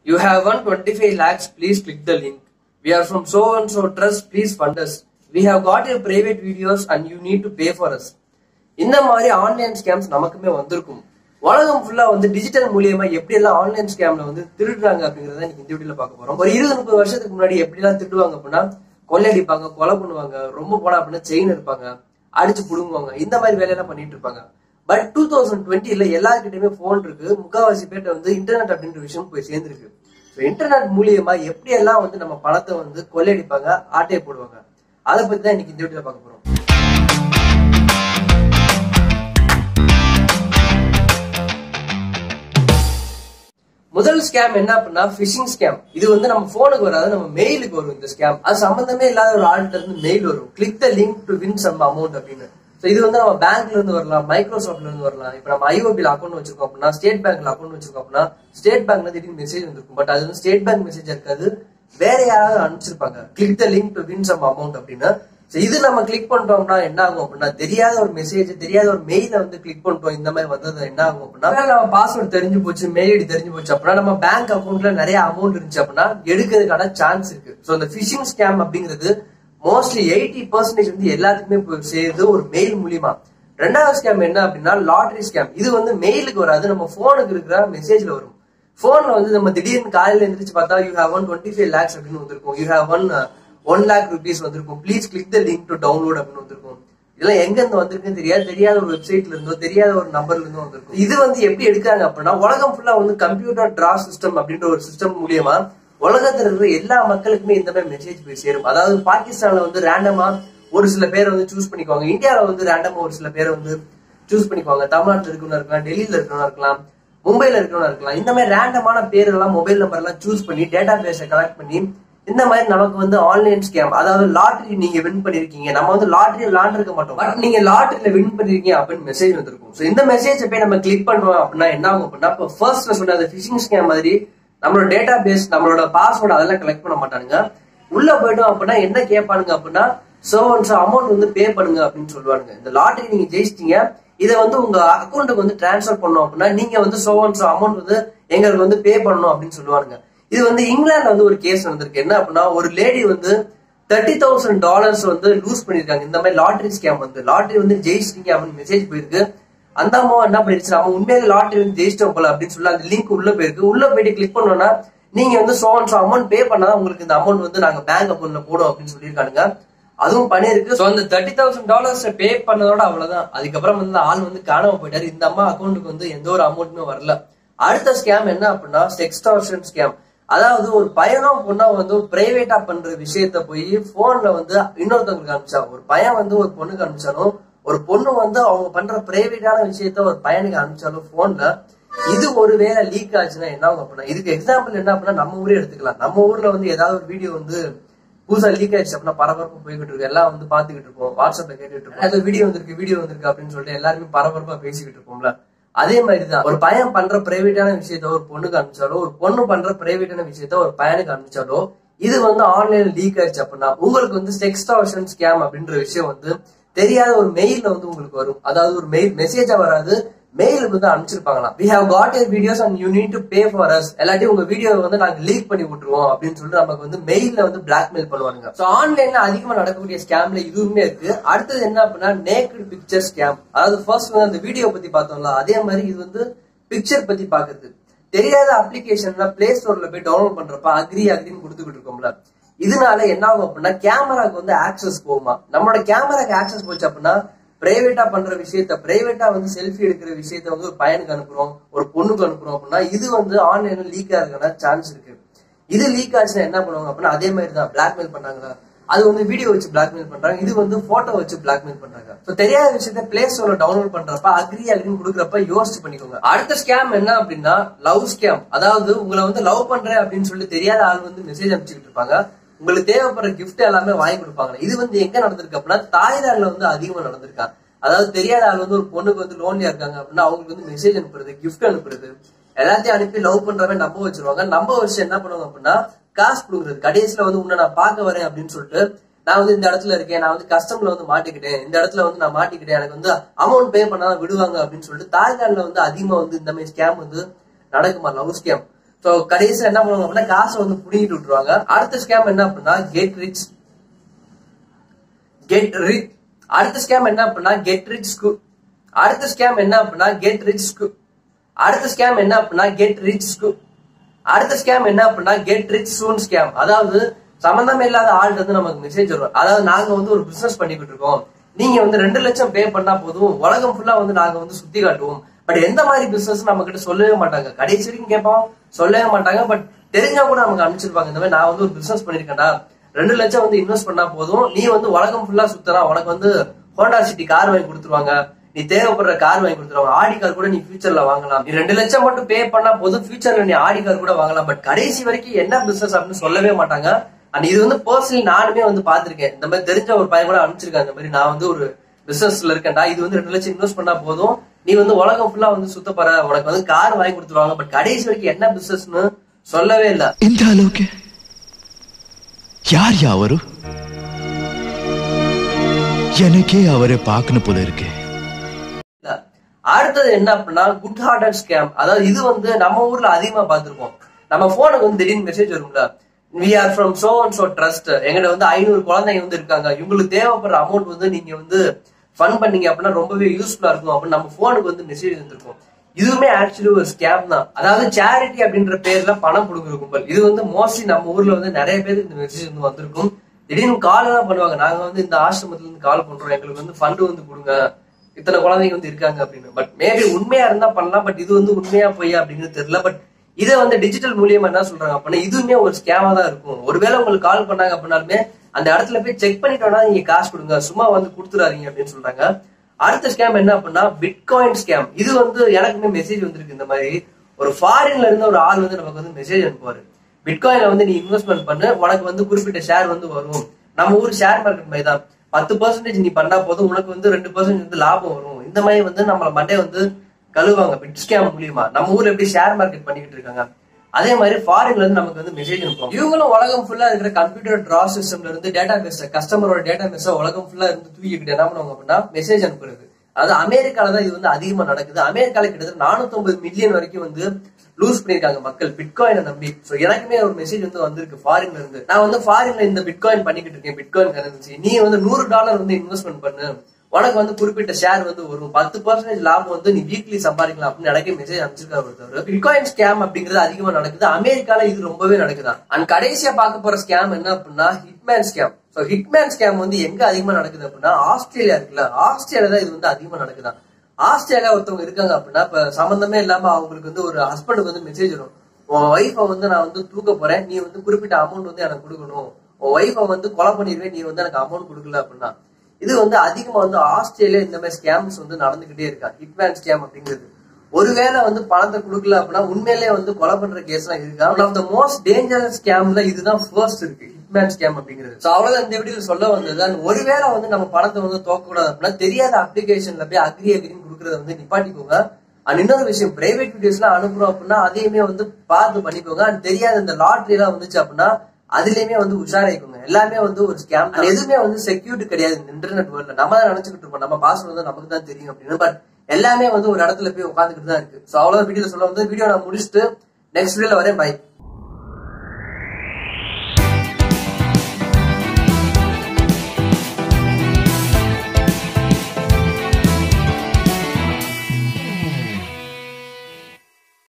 You have won 25 lakhs, please click the link. We are from so and so trust, please fund us. We have got your private videos and you need to pay for us. இந்த மாதிரி online scams நமக்குமே வந்திருக்கும் உலகம் ஃபுல்லா வந்து digital மூலியமா எப்படி எல்லாம் ஆன்லைன் ஸ்கேம்ல வந்து திருடுறாங்க அப்படிங்கறத இன்னைக்கு இந்த வீடியோல பார்க்க போறோம் ஒரு இருபது முப்பது வருஷத்துக்கு முன்னாடி எப்படி எல்லாம் திருடுவாங்க அப்படின்னா கொள்ளையடிப்பாங்க கொலை பண்ணுவாங்க ரொம்ப போனா அப்படின்னா செயின் இருப்பாங்க அடிச்சு புடுங்குவாங்க இந்த மாதிரி வேலையெல்லாம் பண்ணிட்டு இருப்பாங்க பட் டூ தௌசண்ட் டுவெண்ட்டில எல்லாருக்கிட்டையுமே போன் இருக்கு முக்காவாசி பேர்ட்ட வந்து இன்டர்நெட் அப்படின்ற விஷயம் போய் சேர்ந்துருக்கு ஸோ இன்டர்நெட் மூலியமா எப்படி எல்லாம் வந்து நம்ம பணத்தை வந்து கொள்ளையடிப்பாங்க ஆட்டையை போடுவாங்க அதை பத்தி தான் இன்னைக்கு இந்த வீடியோல பார்க்க போறோம் முதல் ஸ்கேம் என்ன அப்படின்னா பிஷிங் ஸ்கேம் இது வந்து நம்ம போனுக்கு வராது நம்ம மெயிலுக்கு வரும் இந்த ஸ்கேம் அது சம்பந்தமே இல்லாத ஒரு ஆள்கிட்ட இருந்து மெயில் வரும் click the link to win some amount அப்படின்னு ஸோ இது வந்து நம்ம பேங்க்ல இருந்து வரலாம் மைக்ரோசாஃப்ட்ல இருந்து வரலாம் இப்போ நம்ம ஐஓபியில் அக்கௌண்ட் வச்சிருக்கோம் அப்படின்னா ஸ்டேட் பேங்க்ல அக்கௌண்ட் வச்சிருக்கோம் அப்படின்னா ஸ்டேட் பேங்க்ல திடீர்னு மெசேஜ் வந்திருக்கும் பட் அது வந்து ஸ்டேட் பேங்க் மெசேஜ் இருக்காது வேற யாராவது அனுப்பிச்சிருப்பாங்க click the link to win some amount அப்படின்னு So இது நம்ம கிளிக் பண்ணிட்டோம்னா என்ன ஆகும் அப்படின்னா தெரியாத ஒரு மெசேஜ் தெரியாத ஒரு மெயில வந்து கிளிக் பண்ணிட்டோம் இந்த மாதிரி வந்தது என்ன ஆகும் அப்படின்னா ஒருவேளை நம்ம பாஸ்வேர்ட் தெரிஞ்சு போச்சு மெயில் ஐடி தெரிஞ்சு போச்சு அப்படின்னா நம்ம பேங்க் அக்கௌண்ட்ல நிறைய அமௌண்ட் இருந்துச்சு அப்படின்னா எடுக்கிறதுக்கான சான்ஸ் இருக்கு ஸோ இந்த பிஷிங் ஸ்கேம் அப்படிங்கிறது மோஸ்ட்லி எயிட்டி பர்சன்டேஜ் வந்து எல்லாத்துக்குமே போய் சேருது ஒரு மெயில் மூலியமா ரெண்டாவது ஸ்கேம் என்ன அப்படின்னா லாட்ரி ஸ்கேம் இது வந்து மெயிலுக்கு வராது நம்ம போனுக்கு இருக்கிற மெசேஜ்ல வரும் போன்ல வந்து நம்ம திடீர்னு காலையில எந்திரிச்சு பார்த்தா you have one twenty five lakhs அப்படின்னு வந்திருக்கும் you have one one lakh rupees வந்திருக்கும் please click the link to download அப்படின்னு வந்திருக்கும் இதெல்லாம் எங்க இருந்து வந்திருக்குன்னு தெரியாது தெரியாத ஒரு வெப்சைட்ல இருந்தோ தெரியாத ஒரு நம்பர்ல இருந்தோ வந்திருக்கும் இது வந்து எப்படி எடுக்காங்க அப்படின்னா உலகம் ஃபுல்லா வந்து கம்ப்யூட்டர் டிரா சிஸ்டம் அப்படின்ற ஒரு சிஸ்டம் மூலியமா உலகத்துல இருக்கிற எல்லா மக்களுக்குமே இந்த மாதிரி மெசேஜ் போய் சேரும் அதாவது பாகிஸ்தான்ல வந்து ரேண்டமா ஒரு சில பேரை வந்து சூஸ் பண்ணிக்குவாங்க இந்தியாவில வந்து ரேண்டமா ஒரு சில பேரை வந்து சூஸ் பண்ணிக்குவாங்க தமிழ்நாட்டுல இருக்கவங்க இருக்கலாம் டெல்லியில இருக்கவங்க இருக்கலாம் மும்பைல இருக்கவங்க இருக்கலாம் இந்த மாதிரி ரேண்டமான பேர்கள்லாம் மொபைல் நம்பர் எல்லாம் சூஸ் பண்ணி டேட்டா பேஸை கலெக்ட் பண்ணி இந்த மாதிரி நமக்கு வந்து ஆன்லைன் ஸ்கேம் அதாவது லாட்டரி நீங்க வின் பண்ணிருக்கீங்க நம்ம வந்து லாட்டரி விளாண்டுருக்க மாட்டோம் பட் நீங்க லாட்டரியில வின் பண்ணிருக்கீங்க அப்படின்னு மெசேஜ் வந்திருக்கும் சோ இந்த மெசேஜ் போய் நம்ம கிளிக் பண்றோம் அப்படின்னா என்ன ஆகும் அப்படின்னா இப்போ ஃபர்ஸ்ட் சொன்ன அந்த பிஷிங் ஸ்கேம் மாதிரி நம்மளோட டேட்டா பேஸ் நம்மளோட பாஸ்வேர்டு அதெல்லாம் கலெக்ட் பண்ண மாட்டானுங்க உள்ள போயிட்டோம் அப்படின்னா என்ன கேட்பானுங்க அப்படின்னா சோ ஒன்ஸ் அமௌண்ட் வந்து பே பண்ணுங்க அப்படின்னு சொல்லுவானுங்க இந்த லாட்டரி நீங்க ஜெயிச்சிட்டீங்க இதை வந்து உங்க அக்கௌண்ட்டுக்கு வந்து டிரான்ஸ்ஃபர் பண்ணோம் அப்படின்னா நீங்க வந்து சோ ஒன்ஸ் அமௌண்ட் வந்து எங்களுக்கு வந்து பே பண்ணணும் அப்படின்னு சொல்லுவானுங்க இது வந்து இங்கிலாந்துல வந்து ஒரு கேஸ் நடந்திருக்கு என்ன அப்படின்னா ஒரு லேடி வந்து தேர்ட்டி தௌசண்ட் டாலர்ஸ் வந்து லூஸ் பண்ணிருக்காங்க இந்த மாதிரி லாட்டரி ஸ்கேம் வந்து லாட்டரி வந்து ஜெயிச்சிட்டீங்க அப்படின்னு மெசேஜ் போயிருக்கு அந்த அம்மா என்ன பண்ணிருச்சு நம்ம உண்மையில லாட்டரி வந்து ஜெயிச்சிட்டோம் போல அப்படின்னு சொல்லி அந்த லிங்க் உள்ள போயிருக்கு உள்ள போயிட்டு கிளிக் பண்ணோம்னா நீங்க வந்து so and so amount pay பண்ணாதான் உங்களுக்கு இந்த அமௌண்ட் வந்து நாங்க பேங்க் அக்கௌண்ட்ல போடும் அப்படின்னு சொல்லியிருக்கானுங்க அதுவும் பண்ணிருக்கு ஸோ அந்த தேர்ட்டி தௌசண்ட் டாலர்ஸ் பே பண்ணதோட அவ்வளவுதான் அதுக்கப்புறம் வந்து ஆள் வந்து காணாம போயிட்டாரு இந்த அம்மா அக்கௌண்ட்டுக்கு வந்து எந்த ஒரு அமௌண்ட்டுமே வரல அடுத்த ஸ்கேம் என்ன அப்படின்னா செக்ஸ்டார்ஷன் ஸ்கேம் அதாவது ஒரு பையனும் பொண்ணா வந்து பிரைவேட்டா பண்ற விஷயத்த போய் போன்ல வந்து இன்னொருத்தவங்களுக்கு அனுப்பிச்சா ஒரு பையன் வந்து ஒரு பொண்ணுக்கு அனுப்பிச்சாலும் ஒரு பொண்ணு வந்து அவங்க பண்ற பிரைவேட்டான விஷயத்த ஒரு பையனுக்கு அனுப்பிச்சாலும் போன்ல இது ஒரு வேலை லீக் ஆச்சுன்னா என்ன ஆகும் அப்படின்னா இதுக்கு எக்ஸாம்பிள் என்ன அப்படின்னா நம்ம ஊரே எடுத்துக்கலாம் நம்ம ஊர்ல வந்து ஏதாவது ஒரு வீடியோ வந்து புதுசா லீக் ஆயிடுச்சு அப்படின்னா பரபரப்பா போய்கிட்டு இருக்கு எல்லாம் வந்து பாத்துக்கிட்டு இருப்போம் வாட்ஸ்அப்ல கேட்டுட்டு இருப்போம் அது வீடியோ வந்திருக்கு வீடியோ வந்திருக்கு அப்படின்னு சொல்லிட்டு எல்லாருமே பரபரப்பா பேசிக்கிட்டு இருப்போம்ல அதே மாதிரிதான் ஒரு பையன் பண்ற பிரைவேட்டான விஷயத்த ஒரு பொண்ணுக்கு அனுப்பிச்சாலோ ஒரு பொண்ணு பண்ற பிரைவேட்டான விஷயத்த ஒரு பையனுக்கு அனுப்பிச்சாலோ இது வந்து ஆன்லைன்ல லீக் ஆயிடுச்சு அப்படின்னா உங்களுக்கு வந்து செக்ஸ்டார்ஷன் ஸ்கேம் அப்படின்ற விஷயம் வந்து தெரியாத ஒரு மெயில்ல வந்து உங்களுக்கு வரும் அதாவது ஒரு மெயில் மெசேஜா வராது மெயிலுக்கு வந்து அனுப்பிச்சிருப்பாங்களாம் we have got your videos and you need to pay for us எல்லாத்தையும் உங்க வீடியோ வந்து நாங்க லீக் பண்ணி விட்டுருவோம் அப்படின்னு சொல்லிட்டு நமக்கு வந்து மெயில்ல வந்து பிளாக்மெயில் பண்ணுவாங்க சோ ஆன்லைன்ல அதிகமா நடக்கக்கூடிய ஸ்கேம்ல இதுவுமே இருக்கு அடுத்தது என்ன அப்படின்னா நேக்கட் பிக்சர் ஸ்கேம் அதாவது ஃபர்ஸ்ட் வந்து அந்த வீடியோ பத்தி பார்த்தோம்ல அதே மாதிரி இது வந்து பிக்சர் பத்தி பாக்குறது தெரியாத அப்ளிகேஷன்ல பிளே ஸ்டோர்ல போய் டவுன்லோட் பண்றப்ப அக்ரி அக்ரின்னு கொடுத்துக்கிட்டு இருக்கோம்ல இதனால என்ன ஆகும் அப்படின்னா கேமராக்கு வந்து ஆக்சஸ் போகுமா நம்மளோட கேமராக்கு ஆக்சஸ் போச்சு அப்படின்னா பிரைவேட்டா பண்ற விஷயத்த பிரைவேட்டா வந்து செல்ஃபி எடுக்கிற விஷயத்த வந்து ஒரு பையனுக்கு அனுப்புறோம் ஒரு பொண்ணுக்கு அனுப்புறோம் அப்படின்னா இது வந்து ஆன்லைன்ல லீக் ஆகிறதுக்கான சான்ஸ் இருக்கு இது லீக் ஆச்சுன்னா என்ன பண்ணுவாங்க அப்படின்னா அதே மாதிரி தான் பிளாக்மெயில் பண்ணாங்களா அது வந்து வீடியோ வச்சு பிளாக்மெயில் பண்றாங்க இது வந்து போட்டோ வச்சு பிளாக்மெயில் பண்றாங்க ஸோ தெரியாத விஷயத்த பிளே ஸ்டோர்ல டவுன்லோட் பண்றப்ப அக்ரி அக்ரின்னு கொடுக்குறப்ப யோசிச்சு பண்ணிக்கோங்க அடுத்த ஸ்கேம் என்ன அப்படின்னா லவ் ஸ்கேம் அதாவது உங்களை வந்து லவ் பண்றேன் அப்படின்னு சொல்லி தெரியாத ஆள் வந்து மெசேஜ் அனுப்பிச்சுட்டு இருப்பாங்க உங்களுக்கு தேவைப்படுற கிஃப்ட் எல்லாமே வாங்கி கொடுப்பாங்க இது வந்து எங்க நடந்திருக்கு அப்படின்னா தாய்லாந்துல வந்து அதிகமா நடந்திருக்கா அதாவது தெரியாத ஆள் வந்து ஒரு பொண்ணுக்கு வந்து லோன்லியா இருக்காங்க அப்படின்னா அவங்களுக்கு வந்து மெசேஜ் அனுப்புறது கிஃப்ட் அனுப்புறது எல்லாத்தையும் அனுப்பி லவ் பண்றவன் நம்ப வச்சிருவாங்க நம்ப வச்சு என்ன பண்ணுவாங்க அப்படின்னா காசு கொடுக்குறது கடைசியில வந்து உன்னை நான் பார்க்க வரேன் அப்படின்னு சொல்லிட்டு நான் வந்து இந்த இடத்துல இருக்கேன் நான் வந்து கஸ்டம்ல வந்து மாட்டிக்கிட்டேன் இந்த இடத்துல வந்து நான் மாட்டிக்கிட்டேன் எனக்கு வந்து அமௌண்ட் பே பண்ணாதான் விடுவாங்க அப்படின்னு சொல்லிட்டு தாய்லாந்துல வந்து அதிகமா வந்து இந்த மாதிரி ஸ்கேம் வந்து நடக்குமா லவ் ஸ்கேம் சோ கடைசியில் என்ன பண்ணுவாங்க அப்படின்னா காசை வந்து புடிங்கிட்டு விட்டுருவாங்க அடுத்த ஸ்கேம் என்ன அப்படின்னா கெட் ரிச் கெட் ரிச் அடுத்த ஸ்கேம் என்ன அப்படின்னா கெட் ரிச் ஸ்கூ அடுத்த ஸ்கேம் என்ன அப்படின்னா கெட் ரிச் ஸ்கூ அடுத்த ஸ்கேம் என்ன அப்படின்னா கெட் ரிச் ஸ்கூ அடுத்த ஸ்கேம் என்ன அப்படின்னா கெட் ரிச் சூன் ஸ்கேம் அதாவது சம்பந்தம் இல்லாத ஆள்கிட்ட வந்து நமக்கு மெசேஜ் வரும் அதாவது நாங்க வந்து ஒரு பிசினஸ் பண்ணிக்கிட்டு இருக்கோம் நீங்க வந்து ரெண்டு லட்சம் பே பண்ணா போதும் உலகம் ஃபுல்லா வந்து நாங்க வந்து சுத்தி காட்டுவோம் பட் எந்த மாதிரி பிசினஸ் நம்ம கிட்ட சொல்லவே மாட்டாங்க கடைசி வரைக்கும் கேட்போம் சொல்லவே மாட்டாங்க பட் தெரிஞ்சா கூட நமக்கு அனுப்பிச்சிருப்பாங்க இந்த மாதிரி நான் வந்து ஒரு பிசினஸ் பண்ணிருக்கேன்டா ரெண்டு லட்சம் வந்து இன்வெஸ்ட் பண்ணா போதும் நீ வந்து உலகம் ஃபுல்லா சுத்தலாம் உனக்கு வந்து ஹோண்டா சிட்டி கார் வாங்கி கொடுத்துருவாங்க நீ தேவைப்படுற கார் வாங்கி கொடுத்துருவாங்க ஆடி கார் கூட நீ ஃபியூச்சர்ல வாங்கலாம் நீ ரெண்டு லட்சம் மட்டும் பே பண்ணா போதும் ஃபியூச்சர்ல நீ ஆடி கார் கூட வாங்கலாம் பட் கடைசி வரைக்கும் என்ன பிசினஸ் அப்படின்னு சொல்லவே மாட்டாங்க அண்ட் இது வந்து பர்சனலி நானுமே வந்து பாத்திருக்கேன் இந்த மாதிரி தெரிஞ்ச ஒரு பையன் கூட அனுப்பிச்சிருக்கேன் இந்த மாதிரி நான் வந்து ஒரு பிசினஸ்ல இருக்கேன்டா இது வந்து ரெண்டு லட்சம் இன்வெஸ்ட் பண்ணா போதும் நீ வந்து உலகம் ஃபுல்லா வந்து சுத்த போற உனக்கு வந்து கார் வாங்கி கொடுத்துருவாங்க பட் கடைசி வரைக்கும் என்ன பிசினஸ்னு சொல்லவே இல்ல ಇಂಥ ಲೋಕೆ ಯಾರ್ ಯಾವರು எனக்கே அவரை பார்க்கணும் போல இருக்கு இல்ல. அடுத்தது என்ன அப்படின்னா குட் ஹார்டட் ஸ்கேம் அதாவது இது வந்து நம்ம ஊர்ல அதிகமா பார்த்திருப்போம் நம்ம போனுக்கு வந்து திடீர்னு மெசேஜ் வரும்ல we are from so and so trust எங்கிட்ட வந்து ஐநூறு குழந்தைங்க வந்து இருக்காங்க இவங்களுக்கு தேவைப்படுற அமௌண்ட் வந்து நீங்க வந்து ஃபன் பண்ணீங்க அப்படின்னா ரொம்பவே யூஸ்ஃபுல்லா இருக்கும் அப்படின்னு நம்ம போனுக்கு வந்து மெசேஜ் வந்திருக்கும் இதுவுமே ஆக்சுவலி ஒரு ஸ்கேம் தான் அதாவது சேரிட்டி அப்படின்ற பேர்ல பணம் கொடுக்குற கும்பல் இது வந்து மோஸ்ட்லி நம்ம ஊர்ல வந்து நிறைய பேருக்கு இந்த மெசேஜ் வந்து வந்திருக்கும் திடீர்னு கால் தான் பண்ணுவாங்க நாங்க வந்து இந்த ஆசிரமத்துல இருந்து கால் பண்றோம் எங்களுக்கு வந்து ஃபண்ட் வந்து கொடுங்க இத்தனை குழந்தைங்க வந்து இருக்காங்க அப்படின்னு பட் மேபி உண்மையா இருந்தா பண்ணலாம் பட் இது வந்து உண்மையா பொய்யா அப்படின்னு தெரியல பட் இதை வந்து டிஜிட்டல் மூலியமா என்ன சொல்றாங்க அப்படின்னா இதுவுமே ஒரு ஸ்கேமா தான் இருக்கும் ஒருவேளை உங்களுக்கு கால் பண்ணாங்க அப்படின்னாலுமே அந்த இடத்துல போய் செக் பண்ணிட்டோம்னா நீங்க காசு கொடுங்க சும்மா வந்து கொடுத்துறாதீங்க அப்படின்னு சொல்றாங்க அடுத்த ஸ்கேம் என்ன அப்படின்னா பிட்காயின் ஸ்கேம் இது வந்து எனக்குமே மெசேஜ் வந்திருக்கு இந்த மாதிரி ஒரு ஃபாரின்ல இருந்த ஒரு ஆள் வந்து நமக்கு வந்து மெசேஜ் அனுப்புவாரு பிட்காயின்ல வந்து நீ இன்வெஸ்ட்மெண்ட் பண்ணு உனக்கு வந்து குறிப்பிட்ட ஷேர் வந்து வரும் நம்ம ஊர் ஷேர் மார்க்கெட் மாதிரி தான் பத்து பர்சன்டேஜ் நீ பண்ணா போதும் உனக்கு வந்து ரெண்டு பர்சன்டேஜ் வந்து லாபம் வரும் இந்த மாதிரி வந்து நம்மள மண்டே வந்து கழுவாங்க பிட் ஸ்கேம் மூலியமா நம்ம ஊர்ல எப்படி ஷேர் மார்க்கெட் பண்ணிக்கிட்டு இருக்காங்க அதே மாதிரி ஃபாரின்ல இருந்து நமக்கு வந்து மெசேஜ் அனுப்புவோம் இவங்களும் உலகம் ஃபுல்லா இருக்கிற கம்ப்யூட்டர் டிரா சிஸ்டம்ல இருந்து டேட்டா பேஸ் கஸ்டமரோட டேட்டா பேஸ உலகம் ஃபுல்லா இருந்து தூக்கிக்கிட்டு என்ன பண்ணுவாங்க அப்படின்னா மெசேஜ் அனுப்புறது அது அமெரிக்கால தான் இது வந்து அதிகமா நடக்குது அமெரிக்கால கிட்டத்தட்ட 450 மில்லியன் வரைக்கும் வந்து லூஸ் பண்ணிருக்காங்க மக்கள் பிட்காயினை நம்பி சோ எனக்குமே ஒரு மெசேஜ் வந்து வந்திருக்கு ஃபாரின்ல இருந்து நான் வந்து ஃபாரின்ல இந்த பிட்காயின் பண்ணிக்கிட்டு இருக்கேன் பிட்காயின் கரன்சி நீ வந்து நூறு டாலர் வந்து இன்வெஸ்ட்மெண்ட் பண்ணு உனக்கு வந்து குறிப்பிட்ட ஷேர் வந்து வரும் பத்து பர்சன்டேஜ் லாபம் வந்து நீ வீக்லி சம்பாதிக்கலாம் அப்படின்னு எனக்கே மெசேஜ் அனுப்பிச்சிருக்காரு ஒருத்தவர் பிட்காயின் ஸ்கேம் அப்படிங்கிறது அதிகமா நடக்குது அமெரிக்கால இது ரொம்பவே நடக்குதா அண்ட் கடைசியா பார்க்க போற ஸ்கேம் என்ன அப்படின்னா hitman scam so hitman scam வந்து எங்க அதிகமா நடக்குது அப்படின்னா ஆஸ்திரேலியா இருக்குல்ல ஆஸ்திரேலியா தான் இது வந்து அதிகமா நடக்குதான் ஆஸ்திரேலியா ஒருத்தவங்க இருக்காங்க அப்படின்னா இப்ப சம்பந்தமே இல்லாம அவங்களுக்கு வந்து ஒரு ஹஸ்பண்டுக்கு வந்து மெசேஜ் வரும் உன் ஒய்ஃபை வந்து நான் வந்து தூக்க போறேன் நீ வந்து குறிப்பிட்ட அமௌண்ட் வந்து எனக்கு கொடுக்கணும் உன் ஒய்ஃபை வந்து கொலை பண்ணிடுவேன் நீ வந்து எனக்கு அமௌண்ட் கொடுக்கல அப்படின்னா இது வந்து அதிகமா வந்து ஆஸ்திரேலியா இந்த மாதிரி ஸ்கேம்ஸ் வந்து நடந்துகிட்டே இருக்கா ஹிட்மேன் ஸ்கேம் அப்படிங்கிறது ஒருவேளை வந்து பணத்தை கொடுக்கல அப்படின்னா உண்மையிலேயே வந்து கொலை பண்ற கேஸ் எல்லாம் இருக்கு one of the most dangerous ஸ்கேம்ல இதுதான் ஃபர்ஸ்ட் இருக்கு ஹிட்மேன் ஸ்கேம் அப்படிங்கிறது சோ அவ்வளவுதான் இந்த வீடியோ சொல்ல வந்தது and ஒருவேளை வந்து நம்ம பணத்தை வந்து தோக்க கூடாது அப்படின்னா தெரியாத அப்ளிகேஷன்ல போய் அக்ரி அக்ரின்னு கொடுக்கறத வந்து நிப்பாட்டிக்கோங்க அண்ட் இன்னொரு விஷயம் பிரைவேட் வீடியோஸ் எல்லாம் அனுப்புறோம் அப்படின்னா அதையுமே வந்து பார்த்து பண்ணிக்கோங்க அண்ட் தெரியாத இந்த லாட்ரி எல்லாம் வந்துச்சு அப்படின்னா அதுலயுமே வந்து உஷாராயிக்கோங்க எல்லாமே வந்து ஒரு ஸ்கேம் எதுவுமே வந்து செக்யூரிட்டி கிடையாது இந்த இன்டர்நெட் வேர்ல்ட்ல நம்ம தான் நினைச்சுக்கிட்டு இருப்போம் நம்ம பாஸ்வேர்ட் வந்து நமக்கு தான் தெரியும் அப்படின்னு பட் எல்லாமே வந்து ஒரு இடத்துல போய் உட்காந்துக்கிட்டு தான் இருக்கு சோ அவ்வளவு வீடியோ சொல்ல வந்து வீடியோ நான் முடிச்சுட்டு நெக்ஸ்ட் வீடியோல வரேன் பை